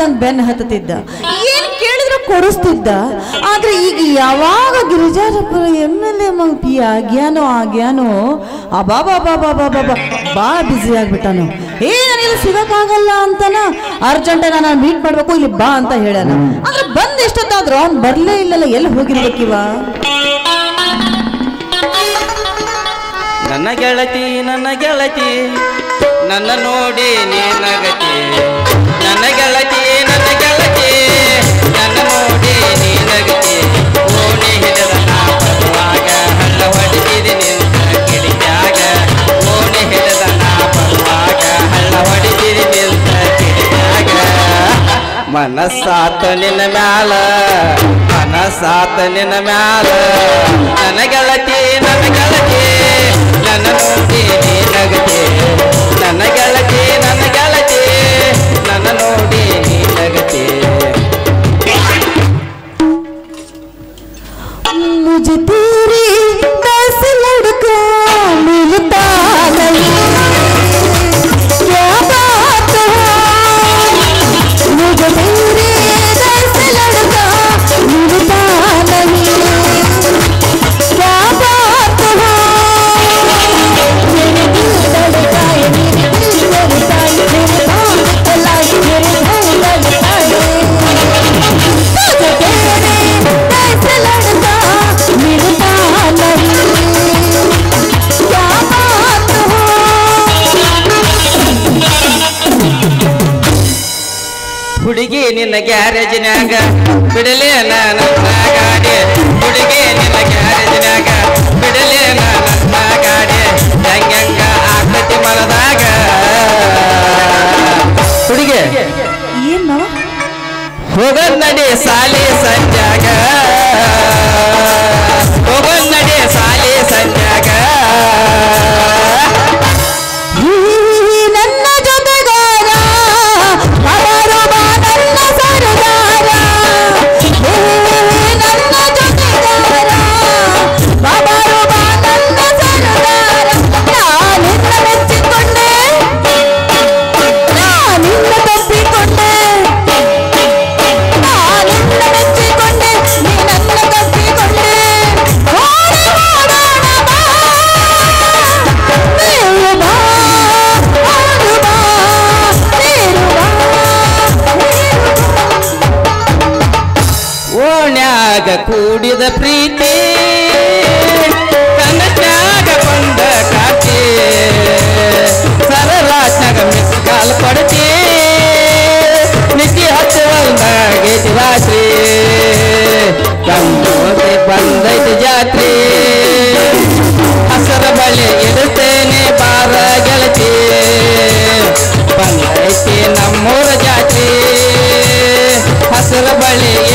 ನನ್ ಬೆನ್ನ ಹತ್ತತಿದ್ದ ಏನ್ ಕೇಳಿದ್ರು ಕೊಡಿಸ್ತಿದ್ದ ಆದ್ರೆ ಈಗ ಯಾವಾಗ ಗಿರಿಜಾರಪ್ಪರ ಎಮ್ ಎಲ್ ಎ ಪಿ ಆಗ್ಯಾನೋ ಆಗ್ಯಾನೋ ಅಬಾಬಾ ಬಾಬಾ ಬಾಬಾ ಬಾ ಬ್ಯುಸಿ ಆಗ್ಬಿಟ್ಟಾನು ಏ ನನಗೆ ಸಿಗಕ್ಕಾಗಲ್ಲ ಅಂತನ ಅರ್ಜೆಂಟ್ ನಾನು ಮೀಟ್ ಮಾಡ್ಬೇಕು ಇಲ್ಲಿ ಬಾ ಅಂತ ಹೇಳ್ಯಾನ ಆದ್ರೆ ಬಂದ್ ಎಷ್ಟೊತ್ತಾದ್ರು ಅವ್ನ್ ಬರ್ಲೇ ಇಲ್ಲಲ್ಲ ಎಲ್ಲಿ ಹೋಗಿರ್ಬೇಕಿವ ನನ್ನ ಗೆಳತಿ ನನ್ನ ಗೆಳತಿ ನನ್ನ ನೋಡಿ ನೀನಗತಿ ನನ್ನ ಗೆಳತಿ ನನ್ನ ಗೆಳತಿ ನನ್ನ ನೋಡಿ ನೀನಗತಿ ಓಣಿ ಹಿಡಿದ ನಾ ಬರುವಾಗ ಹಳ್ಳ ಹೊಡಿತಿದೆ ನಿಂತ ಕಿಡಿಕ್ಯಾಗ ಓಣಿ ಹಿಡಿದ ನಾ ಬರುವಾಗ ಹಳ್ಳ ಹೊಡಿತಿದೆ ನಿಂತ ಕಿಡಿಕ್ಯಾಗ ಮನಸ್ಸಾತ ನಿನ್ನ ಮ್ಯಾಲ ಮನಸ್ಸಾತ ನಿನ್ನ ಮ್ಯಾಲ ನನ್ನ ಗೆಳತಿ ನನ್ನ ಗೆಳತಿ ನನ್ನ ನೋಡಿ ನೀನಗತಿ ನನ್ನ ಗೆಳತಿ ನನ್ನ ಗೆಳತಿ ನನ್ನ ನೋಡಿ ನೀನಗತಿ मुझे तेरी दस लड़का मिलता नहीं क्या बात है मुझे तेरी दस लड़का मिलता नहीं क्या बात है मेरे दिल धड़काए मेरे दिल धड़काए मेरे पाँव चलाए मेरे घर धड़काए मुझे तेरे दस लड़का मिलता नहीं क्या बात हो ಹುಡುಗಿ ನಿನ್ನ ಗ್ಯಾರೇಜಿನ್ಯಾಗ ಬಿಡಲೇ ನನ್ನ ಗಾಡಿ ಹುಡುಗಿ ನಿನ್ನ ಗ್ಯಾರೇಜಿನ್ಯಾಗ ಬಿಡಲೇ ನನ್ನ ಗಾಡಿ ಹೆಂಗ ಆಕತಿ ಮನದಾಗ ಹುಡುಗಿ ಏನ್ ಮಾವ ಹೋಗನ್ ನಡಿ ಸಾಲಿ ಸಂಜಾಗ ಹೋಗನ್ ನಡಿ ಸಾಲಿ ಸಂಜಾಗ ಈ ನನ್ನ ಜೊತೆಗಾರ ಅವರು ಬಾ ನನ್ನ ಸರದಾರ ಏ ನನ್ನ ಜೊತೆಗಾರ ಅವರು ಬಾ ನನ್ನ ಸರದಾರ ನಾನಿನ್ನ ಮೆಚ್ಚಿಕೊಂಡೆ ನಾನಿನ್ನ ತಪ್ಪಿಕೊಂಡೆ ನಾನಿನ್ನ ಮೆಚ್ಚಿಕೊಂಡೆ ನೀ ನನ್ನ ತಪ್ಪಿಕೊಂಡೆ ಓಡಿ ಓಡೋಣ ಬಾ ನೀರು ಬಾ ಓಡು ಬಾ ನೀರು ಬಾ ಓಣ್ಯಾಗ ಕೂಡಿದ ಪ್ರೀತಿ ಕನಸ್ನ್ಯಾಗ ಬಂದ ಕಾಟಿ ಸರಲಾಟ್ನಾಗ ಮಿಸ್ ಕಾಲ್ ಕೊಡ್ತಿ ನಿತ್ಯ ಹಚ್ಚುವಂದಾಗೈತಿ ರಾತ್ರಿ ಬಂದೈತಿ ಬಂದೈತಿ ಜಾತ್ರಿ ಹಸರ ಬಳಿ ಇಡುತ್ತೇನೆ ಬಾರ ಗೆಳತಿ ಬಂದೈತಿ ನಮ್ಮೂರ ಜಾತ್ರಿ ಹಸರ ಬಳಿ